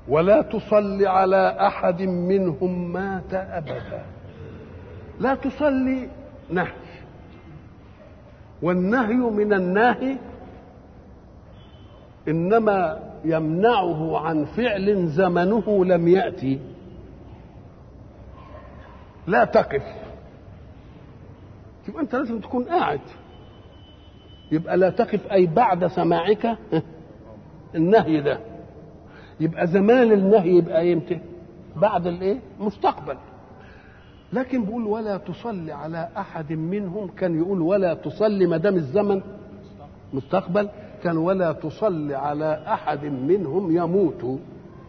ولا تصل على احد منهم مات ابدا لا تصلي نهي والنهي من الناهي انما يمنعه عن فعل زمنه لم ياتي لا تقف يبقى انت لازم تكون قاعد يبقى لا تقف اي بعد سماعك النهي ده يبقى زمان النهي يبقى امتى بعد الايه مستقبل لكن بيقول ولا تصلي على احد منهم كان يقول ولا تصلي ما دام الزمن مستقبل كان ولا تصلي على احد منهم يموت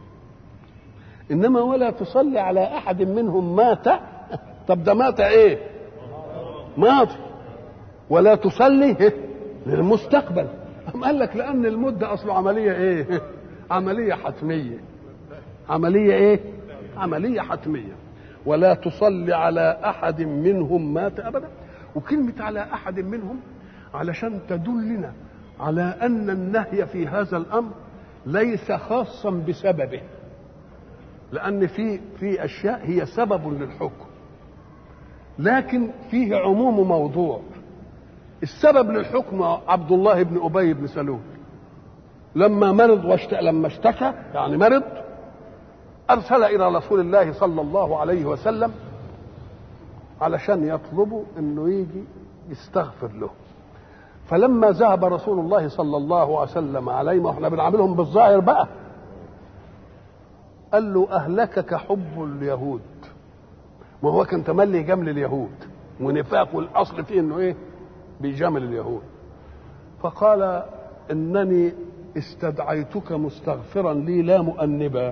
انما ولا تصلي على احد منهم مات طب ده مات ايه ماضي ولا تصلي للمستقبل أم قال لك لان الموت ده اصله عمليه ايه عمليه حتميه عمليه ايه عمليه حتميه ولا تصلي على احد منهم مات ابدا وكلمه على احد منهم علشان تدلنا على ان النهي في هذا الامر ليس خاصا بسببه لان في في اشياء هي سبب للحكم لكن فيه عموم موضوع السبب للحكم عبد الله بن ابي بن سلول لما مرض واشت... لما اشتكى يعني مرض ارسل الى رسول الله صلى الله عليه وسلم علشان يطلبوا انه يجي يستغفر له فلما ذهب رسول الله صلى الله عليه وسلم عليه ما احنا بنعاملهم بالظاهر بقى قال له اهلكك حب اليهود ما هو كان تملي جمل اليهود ونفاق والاصل فيه انه ايه بيجامل اليهود فقال انني استدعيتك مستغفرا لي لا مؤنبا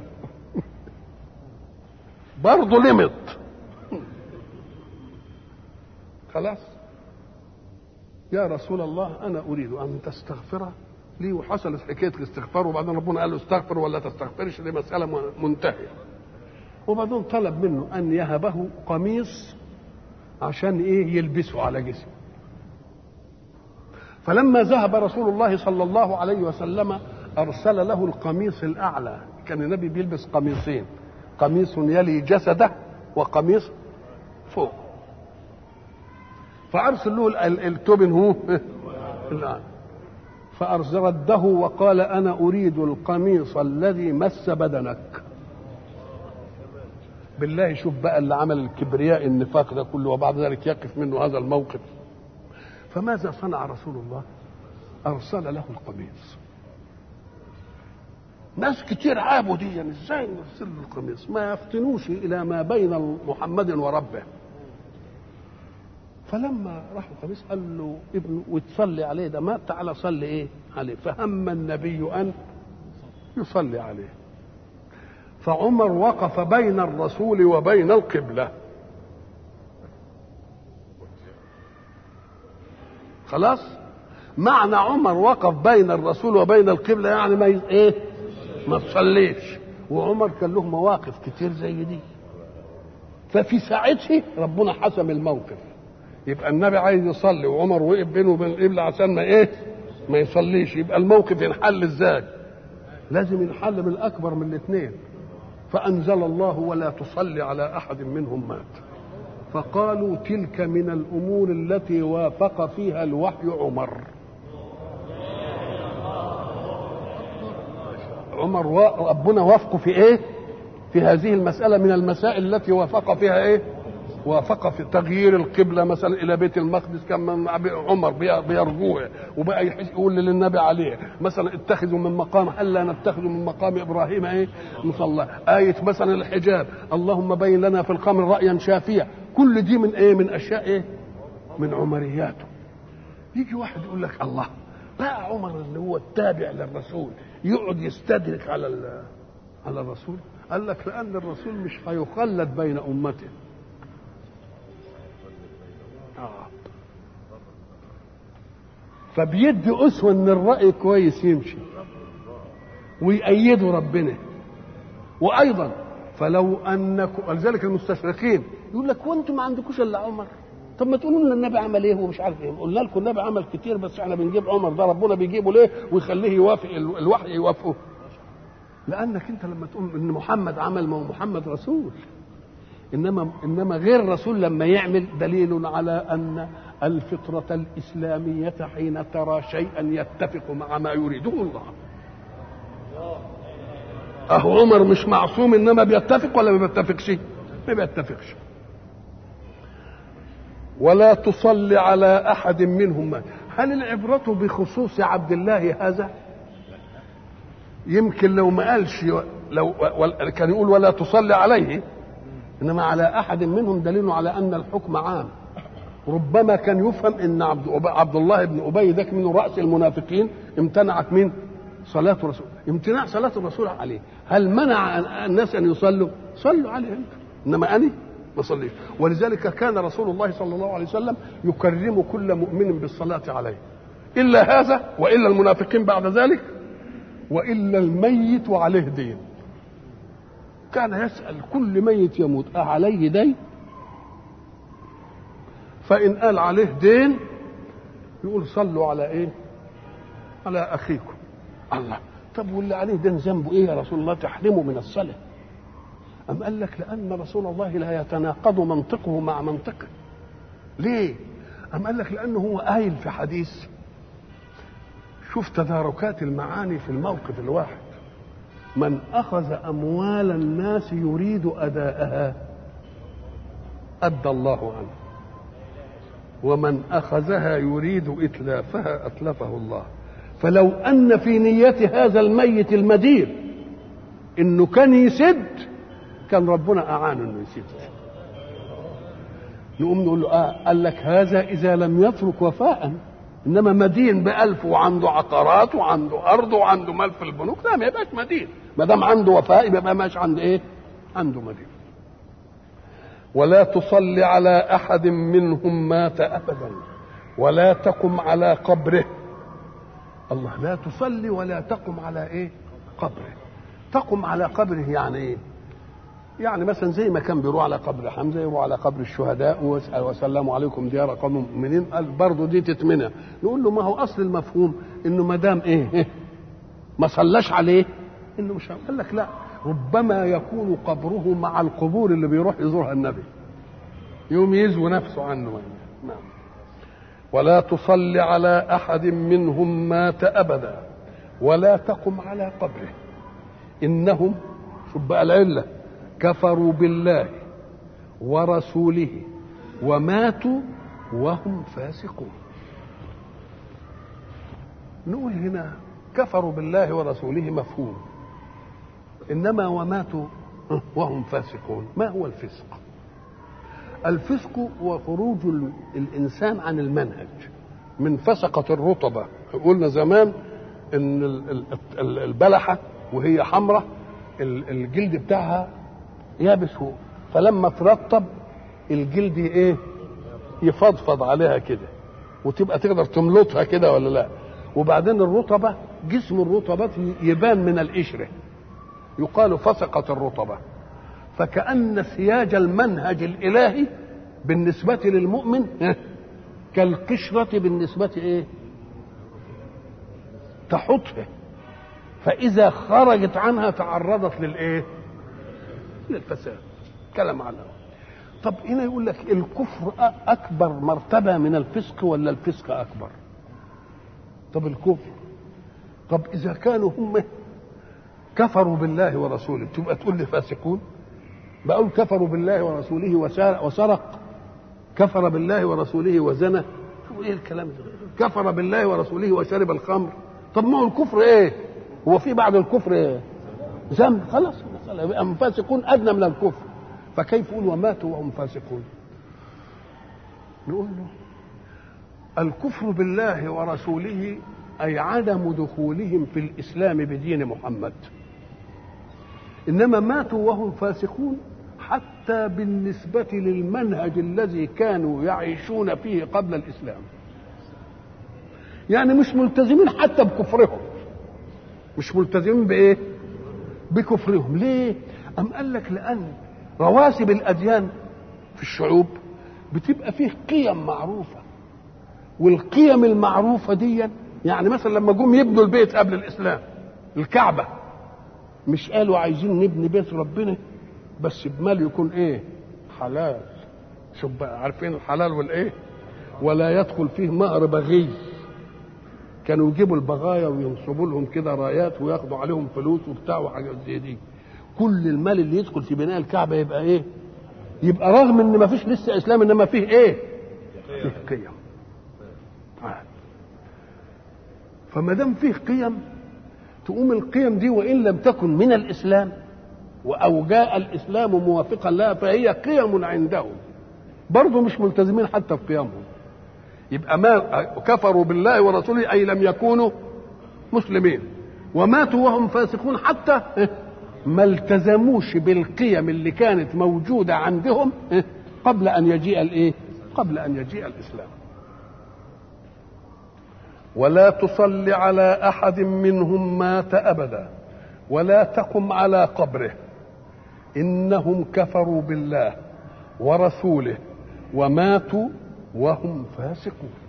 برضه لمط خلاص يا رسول الله انا اريد ان تستغفر لي وحصلت حكايه الاستغفار وبعدين ربنا قال له استغفر ولا تستغفرش دي مساله منتهيه وبعدين طلب منه ان يهبه قميص عشان ايه يلبسه على جسمه فلما ذهب رسول الله صلى الله عليه وسلم ارسل له القميص الاعلى كان النبي بيلبس قميصين قميص يلي جسده وقميص فوق فارسل له التوبن هو الان فارسل رده وقال انا اريد القميص الذي مس بدنك بالله شوف بقى اللي عمل الكبرياء النفاق ده كله وبعد ذلك يقف منه هذا الموقف فماذا صنع رسول الله ارسل له القميص ناس كتير عابوا دي يعني ازاي نرسل له القميص ما يفتنوش الى ما بين محمد وربه فلما راح القميص قال له ابنه وتصلي عليه ده مات تعالى صلي ايه عليه فهم النبي ان يصلي عليه فعمر وقف بين الرسول وبين القبله خلاص معنى عمر وقف بين الرسول وبين القبله يعني ما ايه ما تصليش وعمر كان له مواقف كتير زي دي ففي ساعتها ربنا حسم الموقف يبقى النبي عايز يصلي وعمر وقف بينه وبين القبله عشان ما ايه ما يصليش يبقى الموقف ينحل ازاي لازم ينحل من الاكبر من الاثنين فانزل الله ولا تصلي على احد منهم مات فقالوا تلك من الامور التي وافق فيها الوحي عمر عمر ربنا وافقه في ايه في هذه المسألة من المسائل التي وافق فيها ايه وافق في تغيير القبلة مثلا إلى بيت المقدس كان عمر بيرجوه وبقى يقول للنبي عليه مثلا اتخذوا من مقام ألا نتخذ من مقام إبراهيم ايه مصلى آية مثلا الحجاب اللهم بين لنا في القمر رأيا شافيا كل دي من ايه من أشياء ايه من عمرياته يجي واحد يقول لك الله بقى عمر اللي هو التابع للرسول يقعد يستدرك على على الرسول قال لك لان الرسول مش هيخلد بين امته آه. فبيدي اسوه ان الراي كويس يمشي ويأيدوا ربنا وايضا فلو انكم ولذلك المستشرقين يقول لك وانتم ما عندكوش الا عمر طب ما تقولوا لنا النبي عمل ايه ومش عارف ايه قلنا لكم النبي عمل كتير بس احنا بنجيب عمر ده ربنا بيجيبه ليه ويخليه يوافق الوحي يوافقه لانك انت لما تقول ان محمد عمل ما هو محمد رسول انما انما غير رسول لما يعمل دليل على ان الفطره الاسلاميه حين ترى شيئا يتفق مع ما يريده الله اهو عمر مش معصوم انما بيتفق ولا ما بيتفقش ما بيتفقش ولا تصلي على احد منهم مات هل العبرة بخصوص عبد الله هذا يمكن لو ما قالش لو كان يقول ولا تصلي عليه انما على احد منهم دليل على ان الحكم عام ربما كان يفهم ان عبد, عبد الله بن ابي ذاك من راس المنافقين امتنعت من صلاه الرسول امتناع صلاه الرسول عليه هل منع الناس ان يصلوا صلوا عليه انت انما انا ما صليش ولذلك كان رسول الله صلى الله عليه وسلم يكرم كل مؤمن بالصلاه عليه الا هذا والا المنافقين بعد ذلك والا الميت وعليه دين كان يسال كل ميت يموت أعليه دين فان قال عليه دين يقول صلوا على ايه على اخيكم الله طب واللي عليه دين ذنبه ايه يا رسول الله تحرمه من الصلاه أم قال لك لأن رسول الله لا يتناقض منطقه مع منطقه ليه أم قال لك لأنه هو قايل في حديث شوف تداركات المعاني في الموقف الواحد من أخذ أموال الناس يريد أداءها أدى الله عنه ومن أخذها يريد إتلافها أتلفه الله فلو أن في نية هذا الميت المدير إنه كان يسد كان ربنا أعانه إنه يسد نقوم نقول له آه قال لك هذا إذا لم يترك وفاء إنما مدين بألف وعنده عقارات وعنده أرض وعنده مال في البنوك لا ما يبقاش مدين ما دام عنده وفاء يبقى ماشي عند إيه؟ عنده مدين ولا تصلي على أحد منهم مات أبدا ولا تقم على قبره الله لا تصلي ولا تقم على إيه؟ قبره تقم على قبره يعني إيه؟ يعني مثلا زي ما كان بيروح على قبر حمزه يروح على قبر الشهداء ويسال وسلام عليكم ديار قوم مؤمنين قال برضه دي تتمنى نقول له ما هو اصل المفهوم انه ما دام ايه, إيه ما صلاش عليه انه مش قال لك لا ربما يكون قبره مع القبور اللي بيروح يزورها النبي يوم يزوي نفسه عنه نعم ولا تصلي على احد منهم مات ابدا ولا تقم على قبره انهم شوف بقى العله كفروا بالله ورسوله وماتوا وهم فاسقون نقول هنا كفروا بالله ورسوله مفهوم انما وماتوا وهم فاسقون ما هو الفسق الفسق هو خروج الانسان عن المنهج من فسقة الرطبة قلنا زمان ان البلحة وهي حمراء الجلد بتاعها يابس هو فلما ترطب الجلد ايه يفضفض عليها كده وتبقى تقدر تملطها كده ولا لا وبعدين الرطبة جسم الرطبة يبان من القشرة يقال فسقت الرطبة فكأن سياج المنهج الإلهي بالنسبة للمؤمن كالقشرة بالنسبة إيه تحطها فإذا خرجت عنها تعرضت للإيه للفساد كلام على طب هنا يقول لك الكفر اكبر مرتبه من الفسق ولا الفسق اكبر طب الكفر طب اذا كانوا هم كفروا بالله ورسوله تبقى تقول لي فاسقون بقول كفروا بالله ورسوله وسرق كفر بالله ورسوله وزنى شو ايه الكلام ده كفر بالله ورسوله وشرب الخمر طب ما هو الكفر ايه هو في بعد الكفر ايه ذنب خلاص هم فاسقون ادنى من الكفر فكيف يقول وماتوا وهم فاسقون نقول له الكفر بالله ورسوله اي عدم دخولهم في الاسلام بدين محمد انما ماتوا وهم فاسقون حتى بالنسبه للمنهج الذي كانوا يعيشون فيه قبل الاسلام يعني مش ملتزمين حتى بكفرهم مش ملتزمين بايه بكفرهم ليه أم قال لك لأن رواسب الأديان في الشعوب بتبقى فيه قيم معروفة والقيم المعروفة دي يعني مثلا لما جم يبنوا البيت قبل الإسلام الكعبة مش قالوا عايزين نبني بيت ربنا بس بمال يكون ايه حلال شوف بقى عارفين الحلال والايه ولا يدخل فيه مهر بغي كانوا يجيبوا البغايا وينصبوا لهم كده رايات وياخدوا عليهم فلوس وبتاع وحاجات زي دي كل المال اللي يدخل في بناء الكعبه يبقى ايه يبقى رغم ان ما فيش لسه اسلام انما فيه ايه فيه قيم آه. فما دام فيه قيم تقوم القيم دي وان لم تكن من الاسلام او جاء الاسلام موافقا لها فهي قيم عندهم برضه مش ملتزمين حتى في قيمهم يبقى ما كفروا بالله ورسوله اي لم يكونوا مسلمين وماتوا وهم فاسقون حتى ما التزموش بالقيم اللي كانت موجوده عندهم قبل ان يجيء الايه؟ قبل ان يجيء الاسلام. ولا تصل على احد منهم مات ابدا ولا تقم على قبره انهم كفروا بالله ورسوله وماتوا وهم فاسقون